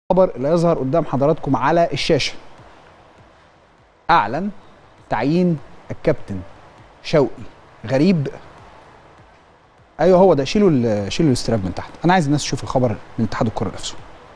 الخبر اللي يظهر قدام حضراتكم على الشاشه اعلن تعيين الكابتن شوقي غريب ايوه هو ده شيلوا ال- شيلوا الاستراب من تحت انا عايز الناس تشوف الخبر من اتحاد الكره نفسه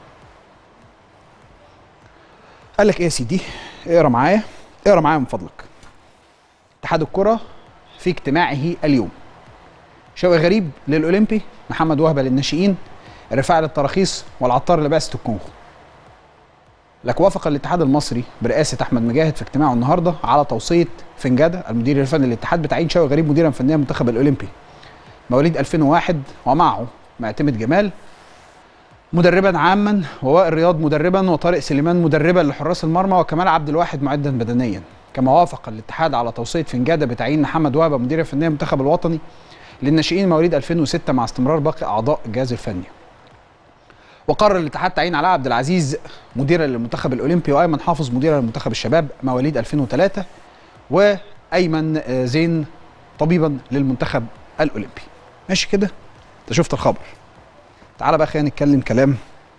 قال لك ايه يا سيدي اقرا معايا اقرا معايا من فضلك اتحاد الكره في اجتماعه اليوم شوقي غريب للاولمبي محمد وهبه للناشئين الرفاعي للتراخيص والعطار لبعثه الكونغو لك وافق الاتحاد المصري برئاسه احمد مجاهد في اجتماعه النهارده على توصيه فنجاده المدير الفني للاتحاد بتعيين شوقي غريب مديرا فنيا المنتخب الاولمبي مواليد 2001 ومعه معتمد جمال مدربا عاما ووائل رياض مدربا وطارق سليمان مدربا لحراس المرمى وكمال عبد الواحد معدا بدنيا كما وافق الاتحاد على توصيه فنجاده بتعيين محمد وهبه مديرا فنيا المنتخب الوطني للناشئين مواليد 2006 مع استمرار باقي اعضاء الجهاز الفني وقرر الاتحاد تعيين علاء عبد العزيز مديرا للمنتخب الاولمبي وايمن حافظ مديرا لمنتخب الشباب مواليد 2003 وايمن آه، زين طبيبا للمنتخب الاولمبي ماشي كده انت شفت الخبر تعال بقى خلينا نتكلم كلام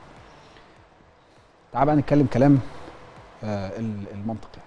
تعال بقى نتكلم كلام آه ال- المنطق يعني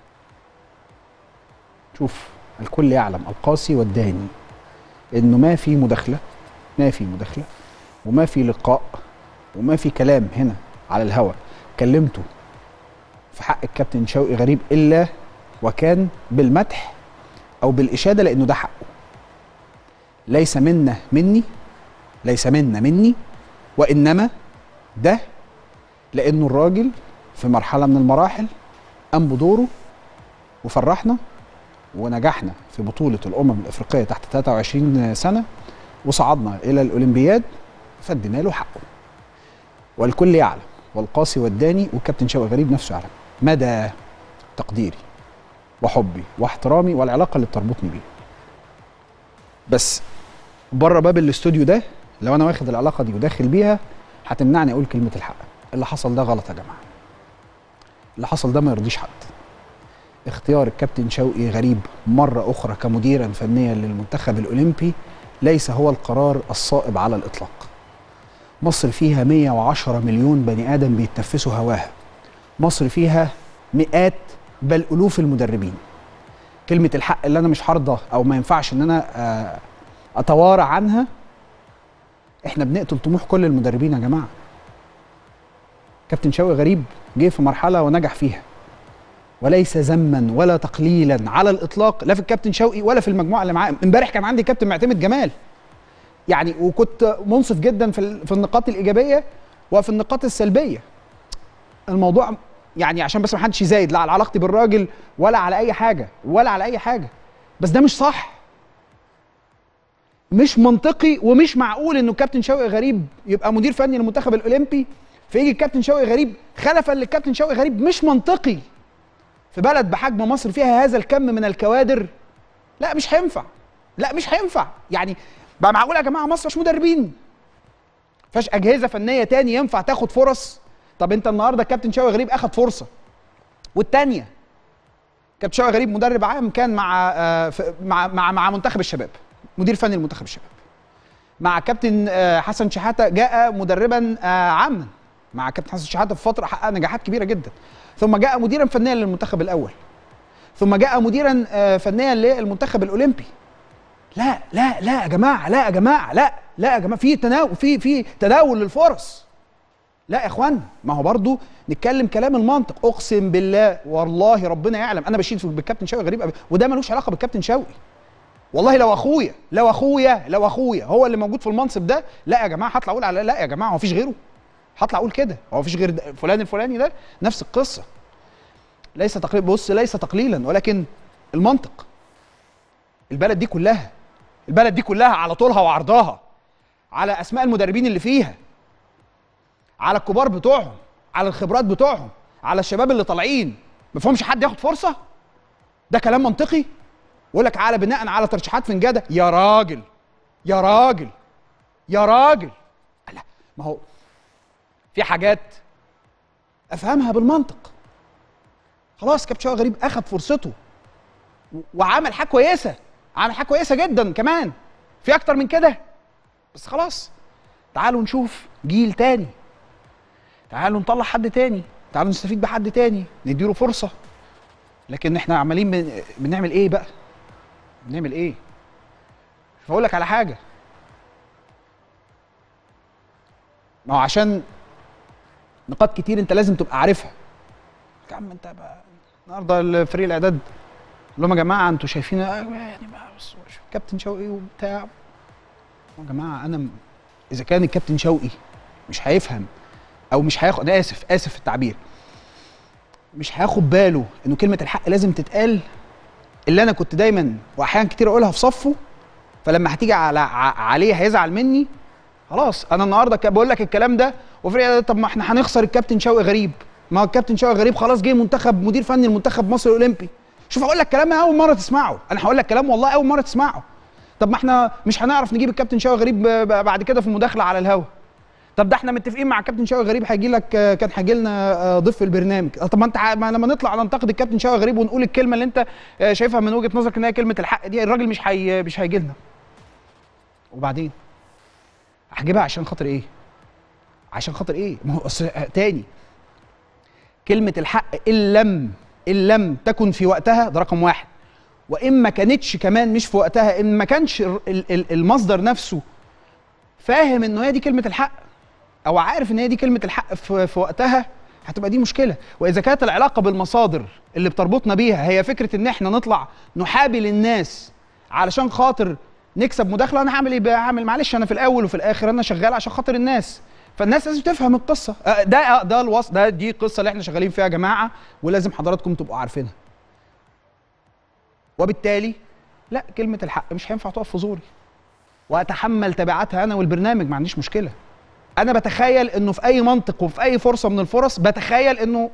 شوف الكل يعلم القاسي والداني انه ما في مداخله ما في مداخله وما في لقاء وما في كلام هنا على الهوا كلمته في حق الكابتن شوقي غريب الا وكان بالمدح او بالاشاده لانه ده حقه ليس منا مني ليس منا مني وانما ده لانه الراجل في مرحله من المراحل قام بدوره وفرحنا ونجحنا في بطوله الامم الافريقيه تحت 23 سنه وصعدنا الى الاولمبياد فادينا له حقه والكل يعلم والقاسي والداني والكابتن شوقي غريب نفسه يعلم مدى تقديري وحبي واحترامي والعلاقه اللي بتربطني بيه بس بره باب الاستوديو ده لو انا واخد العلاقه دي وداخل بيها هتمنعني اقول كلمه الحق اللي حصل ده غلط يا جماعه اللي حصل ده ما يرضيش حد اختيار الكابتن شوقي غريب مره اخرى كمديرا فنيا للمنتخب الاولمبي ليس هو القرار الصائب على الاطلاق مصر فيها 110 مليون بني ادم بيتنفسوا هواها مصر فيها مئات بل الوف المدربين كلمه الحق اللي انا مش هرضى او ما ينفعش ان انا آه، اتوارى عنها احنا بنقتل طموح كل المدربين يا جماعه كابتن شوقي غريب جه في مرحله ونجح فيها وليس ذما ولا تقليلا على الاطلاق لا في الكابتن شوقي ولا في المجموعه اللي معاه امبارح كان عندي كابتن معتمد جمال يعني وكنت منصف جدا في ال- في النقاط الايجابيه وفي النقاط السلبيه الموضوع يعني عشان بس ما حدش يزايد لا على علاقتي بالراجل ولا على اي حاجه ولا على اي حاجه بس ده مش صح مش منطقي ومش معقول انه الكابتن شوقي غريب يبقى مدير فني للمنتخب الاولمبي فيجي الكابتن شوقي غريب خلفا للكابتن شوقي غريب مش منطقي في بلد بحجم مصر فيها هذا الكم من الكوادر لا مش هينفع لا مش هينفع يعني بقى معقول يا جماعه مصر مش مدربين فيهاش اجهزه فنيه تاني ينفع تاخد فرص طب انت النهارده الكابتن شوقي غريب اخد فرصه والتانيه كابتن شوقي غريب مدرب عام كان مع آه، في- مع مع مع منتخب الشباب مدير فني لمنتخب الشباب مع كابتن آه، حسن شحاته جاء مدربا آه، عاما مع كابتن حسن شحاته في فتره حقق نجاحات كبيره جدا ثم جاء مديرا فنيا للمنتخب الاول ثم جاء مديرا آه، فنيا للمنتخب الاولمبي لا لا لا يا جماعه لا يا جماعه لا لا يا جماعه في تناول في في تداول للفرص لا يا اخوان ما هو برضو نتكلم كلام المنطق اقسم بالله والله ربنا يعلم انا بشيد في- بالكابتن شوقي غريب أوي، وده ملوش علاقه بالكابتن شوقي والله لو اخويا لو اخويا لو اخويا هو اللي موجود في المنصب ده لا يا جماعه هطلع اقول على لا يا جماعه هو مفيش غيره هطلع اقول كده هو مفيش غير ده- فلان الفلاني ده نفس القصه ليس تقليل بص ليس تقليلا ولكن المنطق البلد دي كلها البلد دي كلها على طولها وعرضها على اسماء المدربين اللي فيها على الكبار بتوعهم على الخبرات بتوعهم على الشباب اللي طالعين ما فيهمش حد ياخد فرصه ده كلام منطقي يقول لك على بناء على ترشيحات فنجاده يا راجل يا راجل يا راجل لا ما هو في حاجات افهمها بالمنطق خلاص كابتن شوقي غريب اخذ فرصته و- وعمل حاجه كويسه عمل حاجه كويسه جدا كمان في اكتر من كده بس خلاص تعالوا نشوف جيل تاني تعالوا نطلع حد تاني تعالوا نستفيد بحد تاني نديله فرصه لكن احنا عمالين بن... بنعمل ايه بقى بنعمل ايه فاقول لك على حاجه ما هو عشان نقاط كتير انت لازم تبقى عارفها يا عم انت بقى النهارده فريق الاعداد قال لهم يا جماعه انتوا شايفين آه يعني بقى بص كابتن شوقي وبتاع يا جماعه انا م- اذا كان الكابتن شوقي مش هيفهم او مش هياخد انا اسف اسف في التعبير مش هياخد باله انه كلمه الحق لازم تتقال اللي انا كنت دايما واحيانا كتير اقولها في صفه فلما هتيجي على ع- عليه هيزعل مني خلاص انا النهارده ك- بقول لك الكلام ده وفريق طب ما احنا هنخسر الكابتن شوقي غريب ما هو الكابتن شوقي غريب خلاص جه منتخب مدير فني المنتخب مصر الاولمبي شوف اقول لك كلام اول مره تسمعه انا هقول لك كلام والله اول مره تسمعه طب ما احنا مش هنعرف نجيب الكابتن شوقي غريب ب- ب- بعد كده في مداخله على الهوا طب ده احنا متفقين مع الكابتن شوقي غريب هيجي لك آه، كان هيجي لنا آه، ضيف في البرنامج آه، طب ما انت ع- ما لما نطلع ننتقد الكابتن شوقي غريب ونقول الكلمه اللي انت آه، شايفها من وجهه نظرك ان هي كلمه الحق دي الراجل مش هي مش هيجي لنا وبعدين هجيبها عشان خاطر ايه عشان خاطر ايه ما هو أصل آه، تاني كلمه الحق ان لم ان لم تكن في وقتها ده رقم واحد وان ما كانتش كمان مش في وقتها ان ما كانش ال- ال- المصدر نفسه فاهم انه هي دي كلمه الحق او عارف ان هي دي كلمه الحق في, في وقتها هتبقى دي مشكله واذا كانت العلاقه بالمصادر اللي بتربطنا بيها هي فكره ان احنا نطلع نحابل الناس علشان خاطر نكسب مداخله انا هعمل ايه بقى هعمل معلش انا في الاول وفي الاخر انا شغال عشان خاطر الناس فالناس لازم تفهم القصه آه، ده آه، ده الوصف ده دي القصه اللي احنا شغالين فيها يا جماعه ولازم حضراتكم تبقوا عارفينها وبالتالي لا كلمه الحق مش هينفع تقف في زوري واتحمل تبعاتها انا والبرنامج ما عنديش مشكله انا بتخيل انه في اي منطق وفي اي فرصه من الفرص بتخيل انه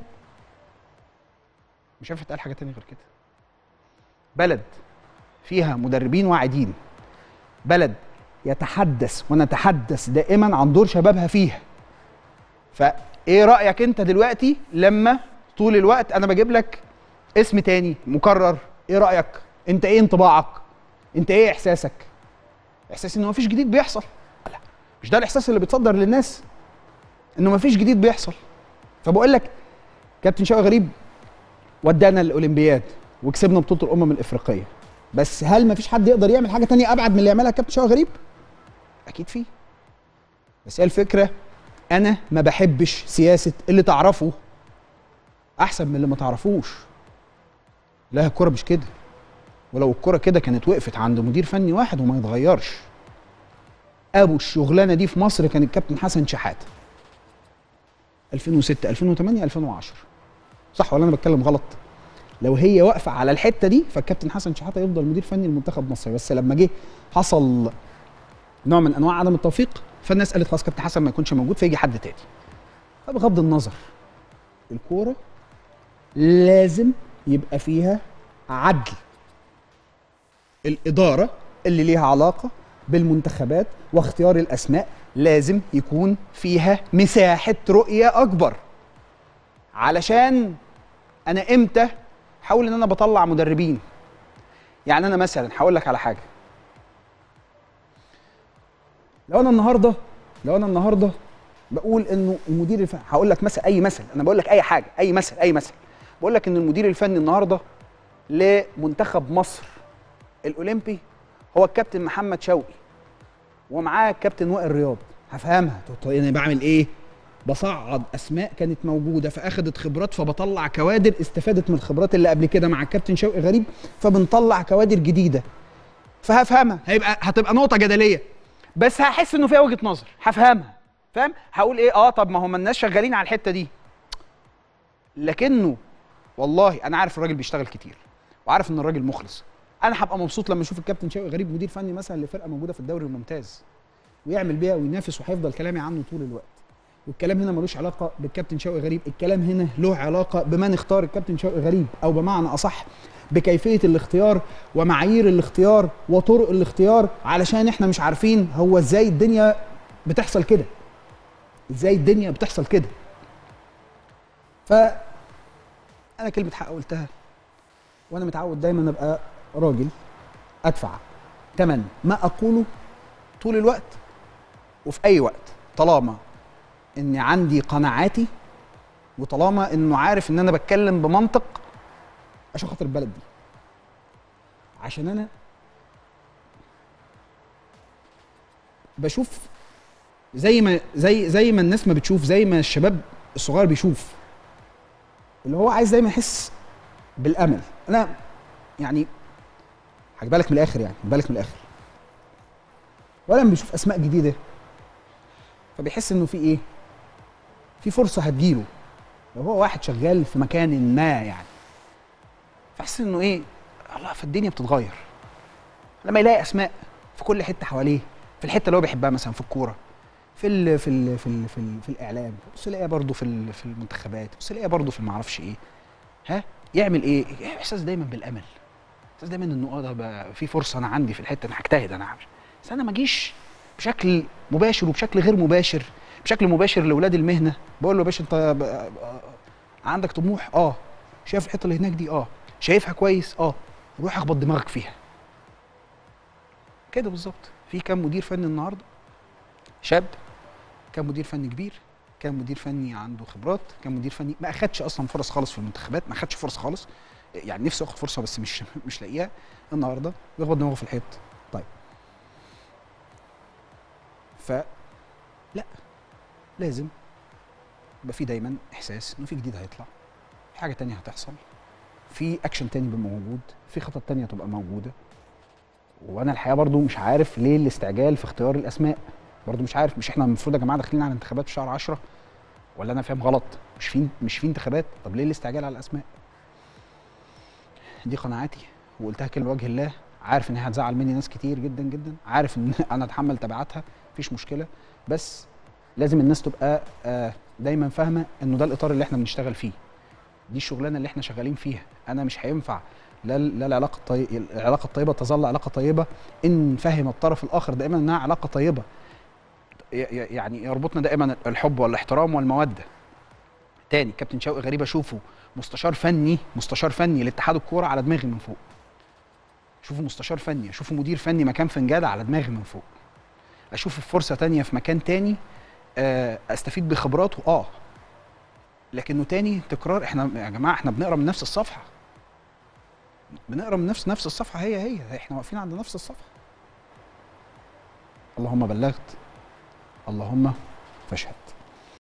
مش هينفع يتقال حاجه تانية غير كده بلد فيها مدربين واعدين بلد يتحدث ونتحدث دائما عن دور شبابها فيها فايه رايك انت دلوقتي لما طول الوقت انا بجيب لك اسم تاني مكرر ايه رايك انت ايه انطباعك انت ايه احساسك احساس ان مفيش جديد بيحصل لا مش ده الاحساس اللي بيتصدر للناس انه مفيش جديد بيحصل فبقول لك كابتن شوقي غريب ودانا الاولمبياد وكسبنا بطوله الامم الافريقيه بس هل مفيش حد يقدر يعمل حاجه تانية ابعد من اللي يعملها كابتن شوقي غريب اكيد في بس هي الفكره انا ما بحبش سياسه اللي تعرفه احسن من اللي ما تعرفوش لا الكوره مش كده ولو الكرة كده كانت وقفت عند مدير فني واحد وما يتغيرش ابو الشغلانه دي في مصر كان الكابتن حسن شحاته 2006 2008 2010 صح ولا انا بتكلم غلط لو هي واقفه على الحته دي فالكابتن حسن شحاته يفضل مدير فني لمنتخب مصر بس لما جه حصل نوع من انواع عدم التوفيق فالناس قالت خلاص كابتن حسن ما يكونش موجود فيجي حد تاني فبغض النظر الكوره لازم يبقى فيها عدل الإدارة اللي ليها علاقة بالمنتخبات واختيار الأسماء لازم يكون فيها مساحة رؤية أكبر علشان أنا إمتى حاول إن أنا بطلع مدربين يعني أنا مثلا هقول لك على حاجة لو أنا النهاردة لو أنا النهاردة بقول إنه المدير الفني هقول لك مثلا أي مثل أنا بقول لك أي حاجة أي مثل أي مثل بقول لك إن المدير الفني النهاردة لمنتخب مصر الاولمبي هو الكابتن محمد شوقي ومعاه الكابتن وائل رياض هفهمها طب انا بعمل ايه بصعد اسماء كانت موجوده فاخدت خبرات فبطلع كوادر استفادت من الخبرات اللي قبل كده مع الكابتن شوقي غريب فبنطلع كوادر جديده فهفهمها هيبقى هتبقى نقطه جدليه بس هحس انه فيها وجهه نظر هفهمها فاهم هقول ايه اه طب ما هم الناس شغالين على الحته دي لكنه والله انا عارف الراجل بيشتغل كتير وعارف ان الراجل مخلص انا هبقى مبسوط لما اشوف الكابتن شوقي غريب مدير فني مثلا لفرقه موجوده في الدوري الممتاز ويعمل بيها وينافس وهيفضل كلامي عنه طول الوقت والكلام هنا ملوش علاقه بالكابتن شوقي غريب الكلام هنا له علاقه بمن اختار الكابتن شوقي غريب او بمعنى اصح بكيفيه الاختيار ومعايير الاختيار وطرق الاختيار علشان احنا مش عارفين هو ازاي الدنيا بتحصل كده ازاي الدنيا بتحصل كده ف انا كلمه حق قلتها وانا متعود دايما ابقى راجل ادفع ثمن ما اقوله طول الوقت وفي اي وقت طالما اني عندي قناعاتي وطالما انه عارف ان انا بتكلم بمنطق عشان خاطر البلد دي عشان انا بشوف زي ما زي زي ما الناس ما بتشوف زي ما الشباب الصغير بيشوف اللي هو عايز دايما يحس بالامل انا يعني هجيبها لك من الاخر يعني هجيبها لك من الاخر ولا بيشوف اسماء جديده فبيحس انه في ايه في فرصه هتجيله لو هو واحد شغال في مكان ما يعني فحس انه ايه الله فالدنيا بتتغير لما يلاقي اسماء في كل حته حواليه في الحته اللي هو بيحبها مثلا في الكوره في ال في ال في ال في, ال في الاعلام بص يلاقيها برضه في ال- في المنتخبات بص يلاقيها برضه في المعرفش ايه ها يعمل ايه احساس دايما بالامل احساس دايما انه اه ده بقى في فرصه انا عندي في الحته انا هجتهد انا هعمل بس انا ما اجيش بشكل مباشر وبشكل غير مباشر بشكل مباشر لاولاد المهنه بقول له يا باشا انت ب- ب- عندك طموح اه شايف الحته اللي هناك دي اه شايفها كويس اه روح اخبط دماغك فيها كده بالظبط في كام مدير فني النهارده شاب كان مدير فني كبير كان مدير فني عنده خبرات كان مدير فني ما اخدش اصلا فرص خالص في المنتخبات ما اخدش فرص خالص يعني نفسه ياخد فرصه بس مش مش لاقيها النهارده بيخبط دماغه في الحيط طيب ف لا لازم يبقى في دايما احساس انه في جديد هيطلع في حاجه تانية هتحصل في اكشن تاني يبقى موجود في خطط تانية تبقى موجوده وانا الحقيقه برضو مش عارف ليه الاستعجال في اختيار الاسماء برضو مش عارف مش احنا المفروض يا جماعه داخلين على انتخابات في شهر 10 ولا انا فاهم غلط مش في مش في انتخابات طب ليه الاستعجال على الاسماء دي قناعاتي وقلتها كلمه وجه الله عارف ان هي هتزعل مني ناس كتير جدا جدا عارف ان انا اتحمل تبعاتها مفيش مشكله بس لازم الناس تبقى آه، دايما فاهمه انه ده الاطار اللي احنا بنشتغل فيه دي الشغلانه اللي احنا شغالين فيها انا مش هينفع لا لا العلاقه الطيبه العلاقه الطيبه تظل علاقه طيبه ان فهم الطرف الاخر دائما انها علاقه طيبه ي- ي- يعني يربطنا دائما الحب والاحترام والموده تاني كابتن شوقي غريب اشوفه مستشار فني مستشار فني لاتحاد الكوره على دماغي من فوق اشوفه مستشار فني اشوفه مدير فني مكان فنجاده على دماغي من فوق اشوفه في فرصه تانية في مكان تاني آه، استفيد بخبراته اه لكنه تاني تكرار احنا يا جماعه احنا بنقرا من نفس الصفحه بنقرا من نفس نفس الصفحه هي هي احنا واقفين عند نفس الصفحه اللهم بلغت اللهم فاشهد